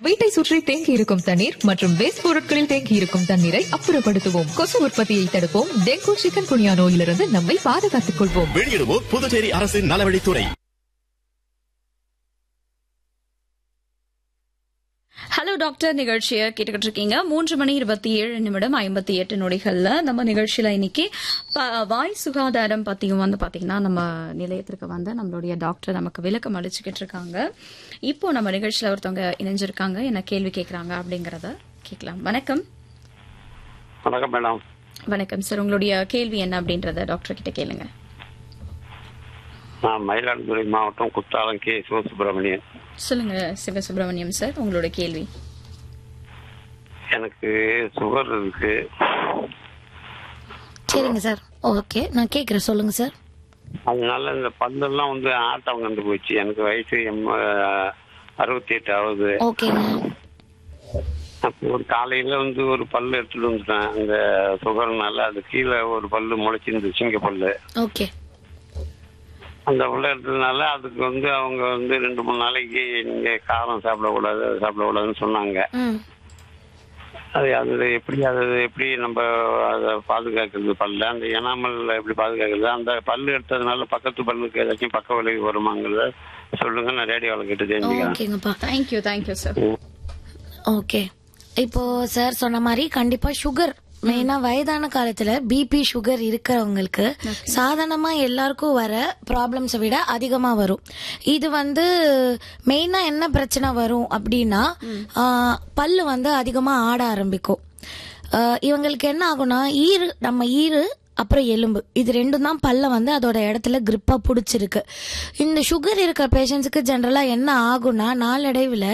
வீட்டை சுற்றி தேங்கி இருக்கும் தண்ணீர் மற்றும் வேஸ்ட் பொருட்களில் தேங்கி இருக்கும் தண்ணீரை அப்புறப்படுத்துவோம் கொசு உற்பத்தியை தடுப்போம் டெங்கு சிக்கன் குனியா நோயிலிருந்து நம்மை பாதுகாத்துக் கொள்வோம் வெளியிடுவோர் புதுச்சேரி அரசின் நலவழித்துறை ஹலோ டாக்டர் நிகழ்ச்சியை கேட்டுக்கிட்டு இருக்கீங்க மூன்று மணி இருபத்தி ஏழு நிமிடம் ஐம்பத்தி எட்டு நொடிகள்ல நம்ம நிகழ்ச்சியில இன்னைக்கு ப- வாய் சுகாதாரம் பத்தியும் வந்து பாத்தீங்கன்னா நம்ம நிலையத்திற்கு வந்து நம்மளுடைய டாக்டர் நமக்கு விளக்கம் அளிச்சுக்கிட்டு இருக்காங்க இப்போ நம்ம நிகழ்ச்சியில ஒருத்தவங்க இணைஞ்சிருக்காங்க என்ன கேள்வி கேட்கறாங்க அப்படிங்கறத கேட்கலாம் வணக்கம் வணக்கம் மேடம் வணக்கம் சார் உங்களுடைய கேள்வி என்ன அப்படின்றத டாக்டர் கிட்ட கேளுங்க நான் மயிலாடுதுறை மாவட்டம் குத்தாலம் கே சிவசுப்பிரமணியன் சொல்லுங்க சிவசுப்பிரமணியம் சார் உங்களோட கேள்வி எனக்கு சுகர் இருக்கு சரிங்க சார் ஓகே நான் கேட்குறேன் சொல்லுங்க சார் அதனால இந்த பல்லெல்லாம் வந்து ஆட்டம் கண்டு போச்சு எனக்கு வயசு எம் அறுபத்தி எட்டு ஆகுது ஓகேங்க அப்போ ஒரு காலையில வந்து ஒரு பல்லு எடுத்துட்டு வந்துட்டேன் அந்த சுகர்னால அது கீழே ஒரு பல்லு முளைச்சிருந்து சிங்க பல்லு ஓகே அந்த பல்லு எடுத்ததுனால அதுக்கு வந்து அவங்க வந்து ரெண்டு மூணு நாளைக்கு நீங்க காரம் சாப்பிடக்கூடாது அது சாப்பிடக்கூடாதுன்னு சொன்னாங்க ம் அது அது எப்படி அது எப்படி நம்ம அதை பாதுகாக்கிறது பல்ல அந்த எனாமல் எப்படி பாதுகாக்கிறது அந்த பல்லு எடுத்ததுனால பக்கத்து பல்லுக்கு ஏதாச்சும் பக்க விளைவு வருமாங்கிறத சொல்லுங்க நான் ரேடியோவில் கேட்டு தெரிஞ்சுக்கிறேன் ஓகேங்கப்பா தேங்க்யூ தேங்க்யூ சார் ஓகே இப்போ சார் சொன்ன மாதிரி கண்டிப்பா சுகர் மெயினா வயதான காலத்துல பிபி சுகர் இருக்கிறவங்களுக்கு சாதாரணமா எல்லாருக்கும் வர ப்ராப்ளம்ஸை விட அதிகமா வரும் இது வந்து மெயினா என்ன பிரச்சனை வரும் அப்படின்னா ஆ, பல்லு வந்து அதிகமா ஆட ஆரம்பிக்கும் ஆ, இவங்களுக்கு என்ன ஆகும்னா ஈறு நம்ம ஈறு அப்புறம் எலும்பு இது ரெண்டும் தான் பல்ல வந்து அதோட இடத்துல grip-ஆ பிடிச்சிருக்கு இந்த சுகர் இருக்கிற பேஷண்ட்ஸுக்கு ஜென்ரலா என்ன ஆகும்னா நாளடைவில்